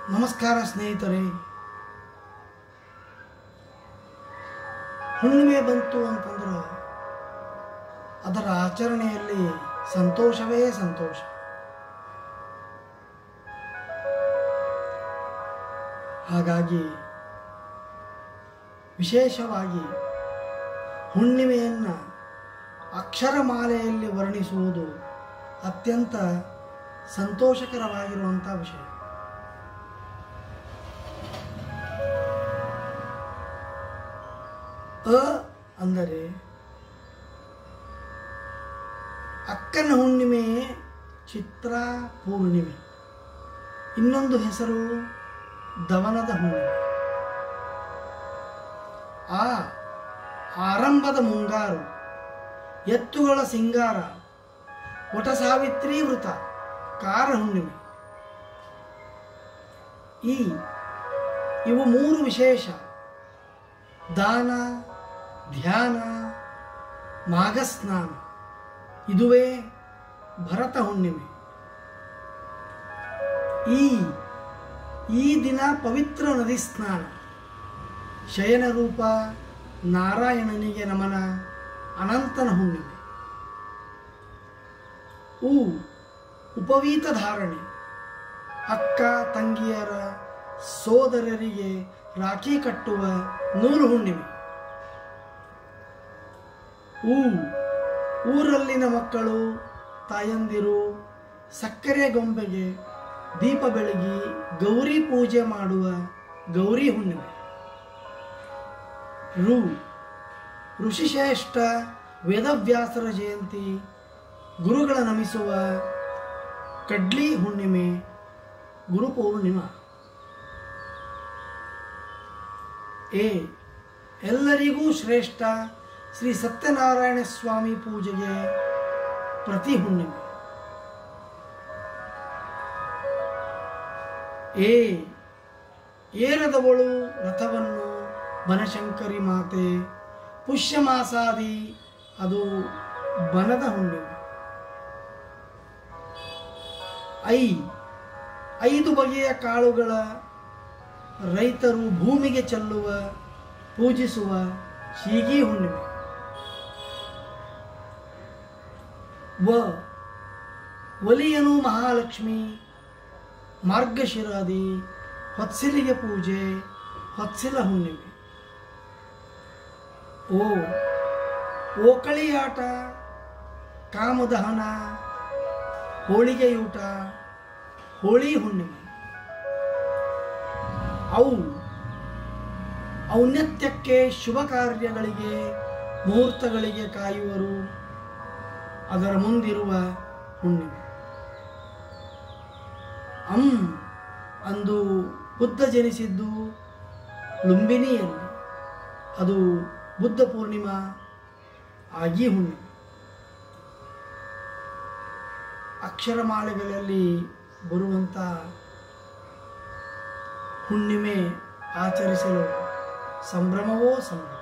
ನಮಸ್ಕಾರ ಸ್ನೇಹಿತರೆ ಹುಣ್ಣಿಮೆ ಬಂತು ಅಂತಂದ್ರೆ ಅದರ ಆಚರಣೆಯಲ್ಲಿ ಸಂತೋಷವೇ ಸಂತೋಷ ಹಾಗಾಗಿ ವಿಶೇಷವಾಗಿ ಹುಣ್ಣಿಮೆಯನ್ನು ಅಕ್ಷರಮಾಲೆಯಲ್ಲಿ ವರ್ಣಿಸುವುದು ಅತ್ಯಂತ ಸಂತೋಷಕರವಾಗಿರುವಂಥ ವಿಷಯ ಅ ಅಂದರೆ ಅಕ್ಕನ ಹುಣ್ಣಿಮೆ ಚಿತ್ರ ಪೂರ್ಣಿಮೆ ಇನ್ನೊಂದು ಹೆಸರು ದವನದ ಹುಣ್ಣಿಮೆ ಆ ಆರಂಭದ ಮುಂಗಾರು ಎತ್ತುಗಳ ಸಿಂಗಾರ ವಟ ಸಾವಿತ್ರಿ ವೃತ ಕಾರ ಹುಣ್ಣಿಮೆ ಈ ಇವು ಮೂರು ವಿಶೇಷ ದಾನ ಧ್ಯಾನ ಮಾಘಸ್ನಾನ ಇದುವೇ ಭರತ ಹುಣ್ಣಿಮೆ ಈ ಈ ದಿನ ಪವಿತ್ರ ನದಿ ಸ್ನಾನ ಶಯನ ರೂಪ ನಾರಾಯಣನಿಗೆ ನಮನ ಅನಂತನ ಹುಣ್ಣಿಮೆ ಉ ಉಪವೀತ ಧಾರಣೆ ಅಕ್ಕ ತಂಗಿಯರ ಸೋದರರಿಗೆ ರಾಖಿ ಕಟ್ಟುವ ನೂಲು ಹುಣ್ಣಿಮೆ ಊ ಊರಲ್ಲಿನ ಮಕ್ಕಳು ತಾಯಂದಿರು ಸಕ್ಕರೆ ಗೊಂಬೆಗೆ ದೀಪ ಬೆಳಗಿ ಗೌರಿ ಪೂಜೆ ಮಾಡುವ ಗೌರಿ ಹುಣ್ಣಿಮೆ ರು ಋಷಿಶ್ರೇಷ್ಠ ವೇದವ್ಯಾಸರ ಜಯಂತಿ ಗುರುಗಳ ನಮಿಸುವ ಕಡ್ಲಿ ಹುಣ್ಣಿಮೆ ಗುರುಪೂರ್ಣಿಮಾ ಎ ಎಲ್ಲರಿಗೂ ಶ್ರೇಷ್ಠ ಶ್ರೀ ಸತ್ಯನಾರಾಯಣ ಸ್ವಾಮಿ ಪೂಜೆಗೆ ಪ್ರತಿ ಹುಣ್ಣಿಮೆ ಎ ಏರದವಳು ರಥವನ್ನು ಬನಶಂಕರಿ ಮಾತೆ ಪುಷ್ಯ ಮಾಸಾದಿ ಅದು ಬನದ ಹುಣ್ಣಿಮೆ ಐ ಐದು ಬಗೆಯ ಕಾಳುಗಳ ರೈತರು ಭೂಮಿಗೆ ಚೆಲ್ಲುವ ಪೂಜಿಸುವ ಶೀಗಿ ಹುಣ್ಣಿಮೆ ವ ಒಲಿಯನು ಮಹಾಲಕ್ಷ್ಮಿ ಮಾರ್ಗಶಿರಾದಿ ಹೊತ್ಸಿಲಿಗೆ ಪೂಜೆ ಹೊತ್ಸಿಲ ಹುಣ್ಣಿಮೆ ಓ ಓಕಳಿಯಾಟ ಕಾಮದಹನ ಹೋಳಿಗೆಯೂಟ ಹೋಳಿ ಹುಣ್ಣಿಮೆ ಅವು ಔನ್ನತ್ಯಕ್ಕೆ ಶುಭ ಕಾರ್ಯಗಳಿಗೆ ಮುಹೂರ್ತಗಳಿಗೆ ಕಾಯುವರು ಅದರ ಮುಂದಿರುವ ಹುಣ್ಣಿಮೆ ಅಂ ಅಂದು ಬುದ್ಧ ಜನಿಸಿದ್ದು ಲುಂಬಿನಿಯಲ್ಲಿ ಅದು ಬುದ್ಧ ಪೂರ್ಣಿಮಾ ಆಗಿ ಹುಣ್ಣಿಮೆ ಅಕ್ಷರಮಾಲೆಗಳಲ್ಲಿ ಬರುವಂಥ ಹುಣ್ಣಿಮೆ ಆಚರಿಸಲು ಸಂಭ್ರಮವೋ ಸಂಭ್ರಮ